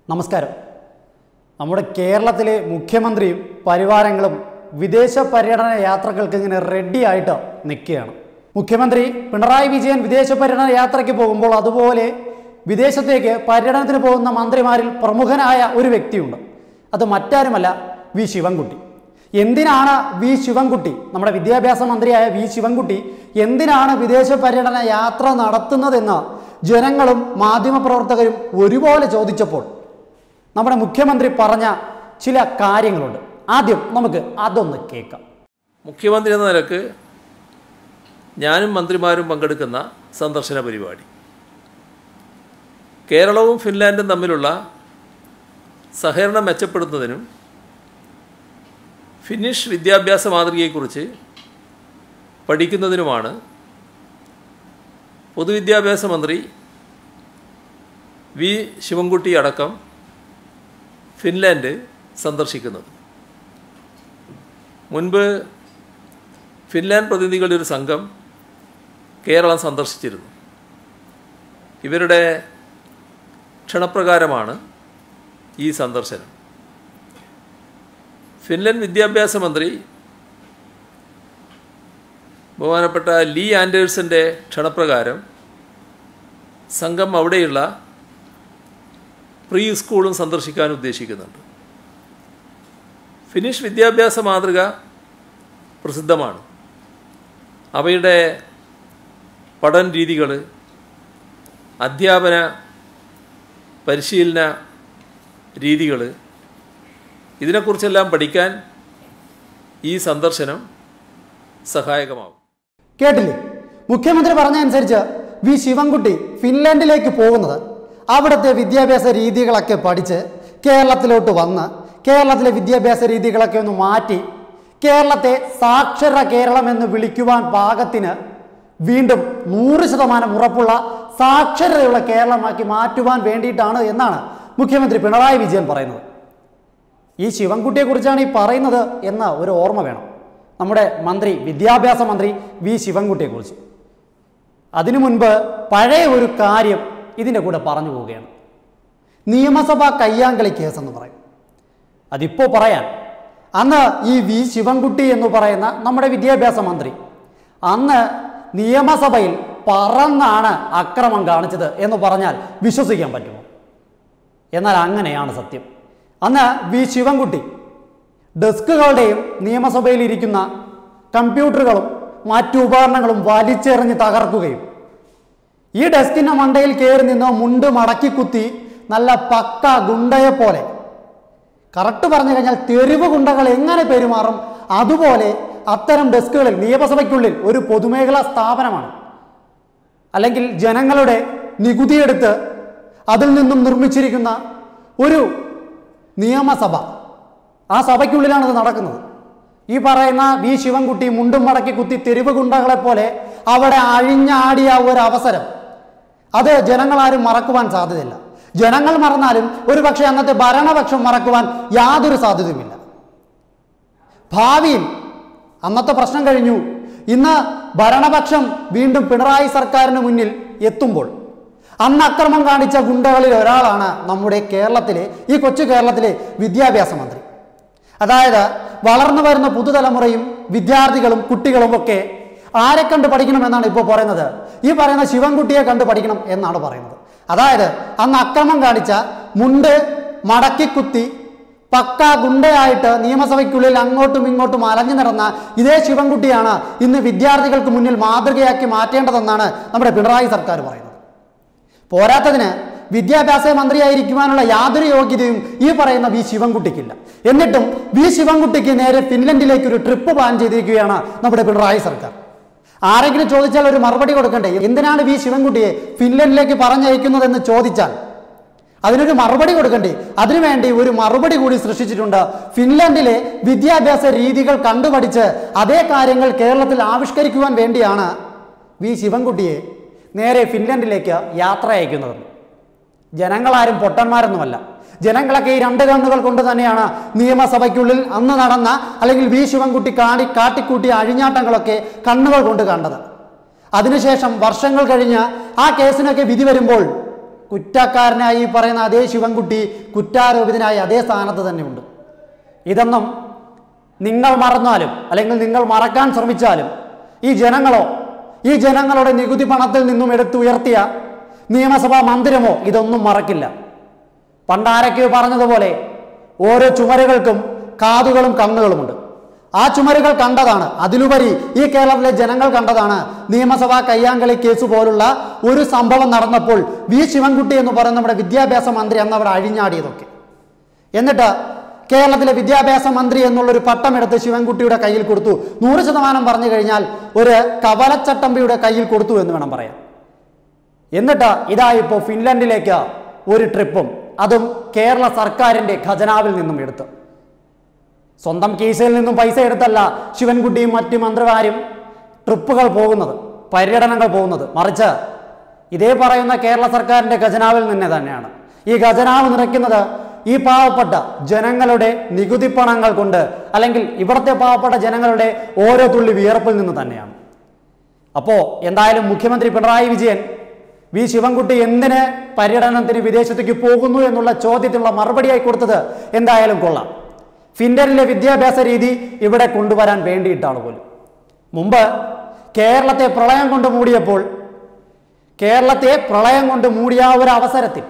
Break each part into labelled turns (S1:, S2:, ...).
S1: നമസ്കാരം നമ്മുടെ കേരളത്തിലെ മുഖ്യമന്ത്രിയും പരിവാരങ്ങളും വിദേശ പര്യടന യാത്രകൾക്ക് ഇങ്ങനെ റെഡി ആയിട്ട് നിൽക്കുകയാണ് മുഖ്യമന്ത്രി പിണറായി വിജയൻ വിദേശ പര്യടന യാത്രയ്ക്ക് പോകുമ്പോൾ അതുപോലെ വിദേശത്തേക്ക് പര്യടനത്തിന് പോകുന്ന മന്ത്രിമാരിൽ പ്രമുഖനായ ഒരു വ്യക്തിയുണ്ട് അത് മറ്റാരുമല്ല വി ശിവൻകുട്ടി എന്തിനാണ് വി ശിവൻകുട്ടി നമ്മുടെ വിദ്യാഭ്യാസ മന്ത്രിയായ വി ശിവൻകുട്ടി എന്തിനാണ് വിദേശ പര്യടന യാത്ര നടത്തുന്നതെന്ന് ജനങ്ങളും മാധ്യമപ്രവർത്തകരും ഒരുപോലെ ചോദിച്ചപ്പോൾ നമ്മുടെ മുഖ്യമന്ത്രി പറഞ്ഞ ചില കാര്യങ്ങളുണ്ട് ആദ്യം നമുക്ക് അതൊന്ന് കേൾക്കാം
S2: മുഖ്യമന്ത്രി എന്ന നിലക്ക് ഞാനും മന്ത്രിമാരും പങ്കെടുക്കുന്ന സന്ദർശന പരിപാടി കേരളവും ഫിൻലാൻഡും തമ്മിലുള്ള സഹകരണം മെച്ചപ്പെടുത്തുന്നതിനും ഫിന്നിഷ് വിദ്യാഭ്യാസ മാതൃകയെക്കുറിച്ച് പഠിക്കുന്നതിനുമാണ് പൊതുവിദ്യാഭ്യാസ മന്ത്രി വി ശിവൻകുട്ടി അടക്കം ഫിൻലാൻഡ് സന്ദർശിക്കുന്നത് മുൻപ് ഫിൻലാൻഡ് പ്രതിനിധികളുടെ ഒരു സംഘം കേരളം സന്ദർശിച്ചിരുന്നു ഇവരുടെ ക്ഷണപ്രകാരമാണ് ഈ സന്ദർശനം ഫിൻലൻഡ് വിദ്യാഭ്യാസ മന്ത്രി ബഹുമാനപ്പെട്ട ലീ ആൻഡേഴ്സൻ്റെ ക്ഷണപ്രകാരം സംഘം അവിടെയുള്ള പ്രീ സ്കൂളും സന്ദർശിക്കാൻ ഉദ്ദേശിക്കുന്നുണ്ട് ഫിനിഷ് വിദ്യാഭ്യാസ മാതൃക പ്രസിദ്ധമാണ് അവയുടെ പഠന രീതികൾ അധ്യാപന പരിശീലന രീതികൾ ഇതിനെക്കുറിച്ചെല്ലാം പഠിക്കാൻ ഈ സന്ദർശനം സഹായകമാവും
S1: കേട്ടില്ലേ മുഖ്യമന്ത്രി പറഞ്ഞ അനുസരിച്ച് വി ശിവൻകുട്ടി ഫിൻലാൻഡിലേക്ക് പോകുന്നത് അവിടുത്തെ വിദ്യാഭ്യാസ രീതികളൊക്കെ പഠിച്ച് കേരളത്തിലോട്ട് വന്ന് കേരളത്തിലെ വിദ്യാഭ്യാസ രീതികളൊക്കെ ഒന്ന് മാറ്റി കേരളത്തെ സാക്ഷര കേരളം എന്ന് വിളിക്കുവാൻ പാകത്തിന് വീണ്ടും നൂറ് ശതമാനം ഉറപ്പുള്ള സാക്ഷരതയുള്ള കേരളമാക്കി മാറ്റുവാൻ വേണ്ടിയിട്ടാണ് എന്നാണ് മുഖ്യമന്ത്രി പിണറായി വിജയൻ പറയുന്നത് ഈ ശിവൻകുട്ടിയെ കുറിച്ചാണ് ഈ പറയുന്നത് എന്ന ഒരു ഓർമ്മ വേണം നമ്മുടെ മന്ത്രി വിദ്യാഭ്യാസ മന്ത്രി വി ശിവൻകുട്ടിയെക്കുറിച്ച് അതിനു മുൻപ് പഴയ ഒരു കാര്യം ഇതിൻ്റെ കൂടെ പറഞ്ഞു പോവുകയാണ് നിയമസഭാ കയ്യാങ്കളി കേസ് എന്ന് പറയും അതിപ്പോൾ പറയാൻ അന്ന് ഈ വി ശിവൻകുട്ടി എന്ന് പറയുന്ന നമ്മുടെ വിദ്യാഭ്യാസ മന്ത്രി അന്ന് നിയമസഭയിൽ പറന്നാണ് അക്രമം കാണിച്ചത് എന്ന് പറഞ്ഞാൽ വിശ്വസിക്കാൻ പറ്റുമോ എന്നാൽ അങ്ങനെയാണ് സത്യം അന്ന് വി ശിവൻകുട്ടി ഡെസ്കുകളുടെയും നിയമസഭയിൽ ഇരിക്കുന്ന കമ്പ്യൂട്ടറുകളും മറ്റു ഉപകരണങ്ങളും വലിച്ചെറിഞ്ഞ് തകർക്കുകയും ഈ ഡെസ്കിന്റെ മണ്ടയിൽ കയറി നിന്ന് മുണ്ട് മടക്കി കുത്തി നല്ല പക്ക ഗുണ്ടയെ പോലെ കറക്റ്റ് പറഞ്ഞു കഴിഞ്ഞാൽ തെരുവ് ഗുണ്ടകൾ എങ്ങനെ പെരുമാറും അതുപോലെ അത്തരം ഡെസ്കുകളിൽ നിയമസഭയ്ക്കുള്ളിൽ ഒരു പൊതുമേഖലാ സ്ഥാപനമാണ് അല്ലെങ്കിൽ ജനങ്ങളുടെ നികുതിയെടുത്ത് അതിൽ നിന്നും നിർമ്മിച്ചിരിക്കുന്ന ഒരു നിയമസഭ ആ സഭയ്ക്കുള്ളിലാണ് ഇത് നടക്കുന്നത് ഈ പറയുന്ന വി ശിവൻകുട്ടി മുണ്ടും മടക്കി കുത്തി തെരുവ് ഗുണ്ടകളെ പോലെ അവിടെ അഴിഞ്ഞാടിയ ഒരു അവസരം അത് ജനങ്ങളാരും മറക്കുവാൻ സാധ്യതയില്ല ജനങ്ങൾ മറന്നാലും ഒരു പക്ഷേ അന്നത്തെ ഭരണപക്ഷം മറക്കുവാൻ യാതൊരു സാധ്യതയുമില്ല ഭാവിയിൽ അന്നത്തെ പ്രശ്നം കഴിഞ്ഞു ഇന്ന് ഭരണപക്ഷം വീണ്ടും പിണറായി സർക്കാരിന് മുന്നിൽ എത്തുമ്പോൾ അന്ന് അക്രമം കാണിച്ച ഗുണ്ടകളിൽ ഒരാളാണ് നമ്മുടെ കേരളത്തിലെ ഈ കൊച്ചു കേരളത്തിലെ വിദ്യാഭ്യാസ മന്ത്രി അതായത് വളർന്നു വരുന്ന പുതുതലമുറയും വിദ്യാർത്ഥികളും കുട്ടികളും ഒക്കെ ആരെ കണ്ട് പഠിക്കണമെന്നാണ് ഇപ്പോൾ പറയുന്നത് ഈ പറയുന്ന ശിവൻകുട്ടിയെ കണ്ട് പഠിക്കണം എന്നാണ് പറയുന്നത് അതായത് അന്ന് അക്രമം കാണിച്ച മുണ്ട് മടക്കി കുത്തി പക്ക ഗുണ്ടയായിട്ട് നിയമസഭയ്ക്കുള്ളിൽ അങ്ങോട്ടും ഇങ്ങോട്ടും അലഞ്ഞു നടന്ന ഇതേ ശിവൻകുട്ടിയാണ് ഇന്ന് വിദ്യാർത്ഥികൾക്ക് മുന്നിൽ മാതൃകയാക്കി മാറ്റേണ്ടതെന്നാണ് നമ്മുടെ പിണറായി സർക്കാർ പറയുന്നത് പോരാത്തതിന് വിദ്യാഭ്യാസ മന്ത്രിയായിരിക്കുവാനുള്ള യാതൊരു യോഗ്യതയും ഈ പറയുന്ന വി ശിവൻകുട്ടിക്കില്ല എന്നിട്ടും വി ശിവൻകുട്ടിക്ക് നേരെ ഫിൻലൻഡിലേക്ക് ഒരു ട്രിപ്പ് പ്ലാൻ ചെയ്തിരിക്കുകയാണ് നമ്മുടെ പിണറായി സർക്കാർ ആരെങ്കിലും ചോദിച്ചാൽ ഒരു മറുപടി കൊടുക്കണ്ടേ എന്തിനാണ് വി ശിവൻകുട്ടിയെ ഫിൻലൻഡിലേക്ക് പറഞ്ഞയക്കുന്നതെന്ന് ചോദിച്ചാൽ അതിനൊരു മറുപടി കൊടുക്കണ്ടേ അതിനുവേണ്ടി ഒരു മറുപടി കൂടി സൃഷ്ടിച്ചിട്ടുണ്ട് ഫിൻലൻഡിലെ വിദ്യാഭ്യാസ രീതികൾ കണ്ടുപഠിച്ച് അതേ കാര്യങ്ങൾ കേരളത്തിൽ ആവിഷ്കരിക്കുവാൻ വേണ്ടിയാണ് വി ശിവൻകുട്ടിയെ നേരെ ഫിൻലൻഡിലേക്ക് യാത്ര അയക്കുന്നത് ജനങ്ങളാരും പൊട്ടന്മാരൊന്നുമല്ല ജനങ്ങളൊക്കെ ഈ രണ്ട് കണ്ണുകൾ കൊണ്ട് തന്നെയാണ് നിയമസഭയ്ക്കുള്ളിൽ അന്ന് നടന്ന അല്ലെങ്കിൽ വി ശിവൻകുട്ടി കാടി കാട്ടിക്കൂട്ടിയ അഴിഞ്ഞാട്ടങ്ങളൊക്കെ കണ്ണുകൾ കൊണ്ട് കണ്ടത് അതിനുശേഷം വർഷങ്ങൾ കഴിഞ്ഞ് ആ കേസിനൊക്കെ വിധി വരുമ്പോൾ കുറ്റക്കാരനായി ഈ പറയുന്ന അതേ ശിവൻകുട്ടി കുറ്റാരോപിതനായി അതേ സ്ഥാനത്ത് തന്നെയുണ്ട് ഇതൊന്നും നിങ്ങൾ മറന്നാലും അല്ലെങ്കിൽ നിങ്ങൾ മറക്കാൻ ശ്രമിച്ചാലും ഈ ജനങ്ങളോ ഈ ജനങ്ങളുടെ നികുതി പണത്തിൽ നിന്നും എടുത്തുയർത്തിയ നിയമസഭാ മന്ദിരമോ ഇതൊന്നും മറക്കില്ല പണ്ടാരൊക്കെയോ പറഞ്ഞതുപോലെ ഓരോ ചുമരുകൾക്കും കാതുകളും കണ്ണുകളുമുണ്ട് ആ ചുമരുകൾ കണ്ടതാണ് അതിലുപരി ഈ കേരളത്തിലെ ജനങ്ങൾ കണ്ടതാണ് നിയമസഭാ കയ്യാങ്കളി കേസ് പോലുള്ള ഒരു സംഭവം നടന്നപ്പോൾ വി ശിവൻകുട്ടി എന്ന് പറയുന്ന നമ്മുടെ വിദ്യാഭ്യാസ മന്ത്രി അന്ന് അവിടെ അഴിഞ്ഞാടിയതൊക്കെ എന്നിട്ട് കേരളത്തിലെ വിദ്യാഭ്യാസ മന്ത്രി എന്നുള്ളൊരു പട്ടമെടുത്ത് ശിവൻകുട്ടിയുടെ കയ്യിൽ കൊടുത്തു നൂറ് ശതമാനം പറഞ്ഞു കഴിഞ്ഞാൽ ഒരു കവലച്ചട്ടമ്പിയുടെ കയ്യിൽ കൊടുത്തു എന്ന് വേണം പറയാൻ എന്നിട്ട് ഇതാ ഇപ്പോൾ ഫിൻലൻഡിലേക്ക് ഒരു ട്രിപ്പും അതും കേരള സർക്കാരിൻ്റെ ഖജനാവിൽ നിന്നും എടുത്തു സ്വന്തം കീശയിൽ നിന്നും പൈസ എടുത്തല്ല ശിവൻകുട്ടിയും മറ്റു മന്ത്രിമാരും ട്രിപ്പുകൾ പോകുന്നത് പര്യടനങ്ങൾ പോകുന്നത് മറിച്ച് ഇതേ പറയുന്ന കേരള സർക്കാരിൻ്റെ ഖജനാവിൽ നിന്ന് തന്നെയാണ് ഈ ഖജനാവ് നിറയ്ക്കുന്നത് ഈ പാവപ്പെട്ട ജനങ്ങളുടെ നികുതി പണങ്ങൾ കൊണ്ട് അല്ലെങ്കിൽ ഇവിടുത്തെ പാവപ്പെട്ട ജനങ്ങളുടെ ഓരോ തുള്ളി വിയർപ്പിൽ നിന്ന് തന്നെയാണ് അപ്പോൾ എന്തായാലും മുഖ്യമന്ത്രി പിണറായി വിജയൻ വി ശിവൻകുട്ടി എന്തിന് പര്യടനത്തിന് വിദേശത്തേക്ക് പോകുന്നു എന്നുള്ള ചോദ്യത്തിനുള്ള മറുപടിയായി കൊടുത്തത് എന്തായാലും കൊള്ളാം ഫിൻഡനിലെ വിദ്യാഭ്യാസ രീതി ഇവിടെ കൊണ്ടുവരാൻ വേണ്ടിയിട്ടാണ് പോലും മുമ്പ് കേരളത്തെ പ്രളയം കൊണ്ട് മൂടിയപ്പോൾ കേരളത്തെ പ്രളയം കൊണ്ട് മൂടിയ ആ ഒരു അവസരത്തിൽ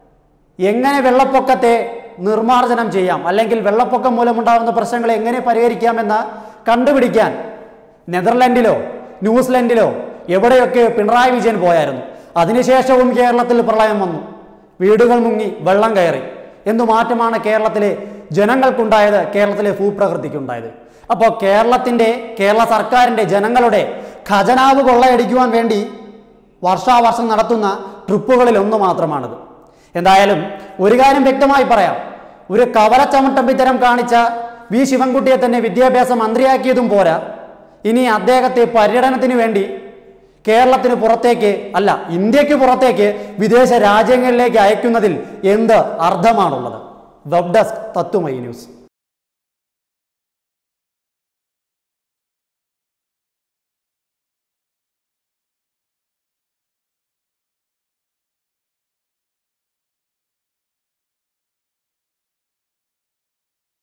S1: എങ്ങനെ വെള്ളപ്പൊക്കത്തെ നിർമ്മാർജ്ജനം ചെയ്യാം അല്ലെങ്കിൽ വെള്ളപ്പൊക്കം മൂലമുണ്ടാകുന്ന പ്രശ്നങ്ങൾ എങ്ങനെ പരിഹരിക്കാമെന്ന് കണ്ടുപിടിക്കാൻ നെതർലൻഡിലോ ന്യൂസിലൻഡിലോ എവിടെയൊക്കെ പിണറായി വിജയൻ പോയായിരുന്നു അതിനുശേഷവും കേരളത്തിൽ പ്രളയം വന്നു വീടുകൾ മുങ്ങി വെള്ളം കയറി എന്തു മാറ്റമാണ് കേരളത്തിലെ ജനങ്ങൾക്കുണ്ടായത് കേരളത്തിലെ ഭൂപ്രകൃതിക്കുണ്ടായത് അപ്പോൾ കേരളത്തിൻ്റെ കേരള സർക്കാരിൻ്റെ ജനങ്ങളുടെ ഖജനാവ് കൊള്ളയടിക്കുവാൻ വേണ്ടി വർഷാവർഷം നടത്തുന്ന ട്രിപ്പുകളിൽ ഒന്ന് മാത്രമാണിത് എന്തായാലും ഒരു കാര്യം വ്യക്തമായി പറയാം ഒരു കവലച്ചമട്ടമ്പിത്തരം കാണിച്ച വി ശിവൻകുട്ടിയെ തന്നെ വിദ്യാഭ്യാസ മന്ത്രിയാക്കിയതും പോരാ ഇനി അദ്ദേഹത്തെ പര്യടനത്തിന് വേണ്ടി കേരളത്തിന് പുറത്തേക്ക് അല്ല ഇന്ത്യക്ക് പുറത്തേക്ക് വിദേശ രാജ്യങ്ങളിലേക്ക് അയക്കുന്നതിൽ എന്ത് അർത്ഥമാണുള്ളത് വെബ് ഡെസ്ക് തത്വമൈ ന്യൂസ്